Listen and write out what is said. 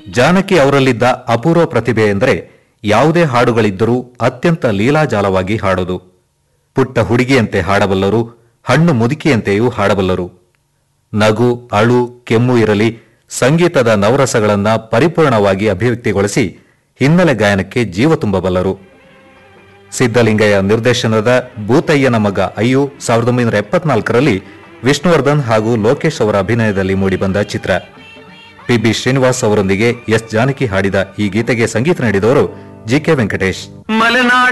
ಜಾನಕಿ ಅವರಲ್ಲಿದ್ದ ಅಪೂರ್ವ ಪ್ರತಿಭೆ ಎಂದರೆ ಯಾವುದೇ ಹಾಡುಗಳಿದ್ದರೂ ಅತ್ಯಂತ ಲೀಲಾಜಾಲವಾಗಿ ಹಾಡೋದು ಪುಟ್ಟ ಹುಡುಗಿಯಂತೆ ಹಾಡಬಲ್ಲರು ಹಣ್ಣು ಮುದುಕಿಯಂತೆಯೂ ಹಾಡಬಲ್ಲರು ನಗು ಅಳು ಕೆಮ್ಮು ಇರಲಿ ಸಂಗೀತದ ನವರಸಗಳನ್ನ ಪರಿಪೂರ್ಣವಾಗಿ ಅಭಿವ್ಯಕ್ತಿಗೊಳಿಸಿ ಹಿನ್ನೆಲೆ ಗಾಯನಕ್ಕೆ ಜೀವ ತುಂಬಬಲ್ಲರು ಸಿದ್ದಲಿಂಗಯ್ಯ ನಿರ್ದೇಶನದ ಭೂತಯ್ಯನ ಮಗ ಅಯ್ಯು ಸಾವಿರದ ಒಂಬೈನೂರ ಎಪ್ಪತ್ನಾಲ್ಕರಲ್ಲಿ ವಿಷ್ಣುವರ್ಧನ್ ಹಾಗೂ ಲೋಕೇಶ್ ಅವರ ಅಭಿನಯದಲ್ಲಿ ಮೂಡಿಬಂದ ಚಿತ್ರ ಪಿಬಿ ಶ್ರೀನಿವಾಸ್ ಅವರೊಂದಿಗೆ ಎಸ್ ಜಾನಕಿ ಹಾಡಿದ ಈ ಗೀತೆಗೆ ಸಂಗೀತ ನೀಡಿದವರು ಜಿಕೆ ವೆಂಕಟೇಶ್ ಮಲೆನಾಡ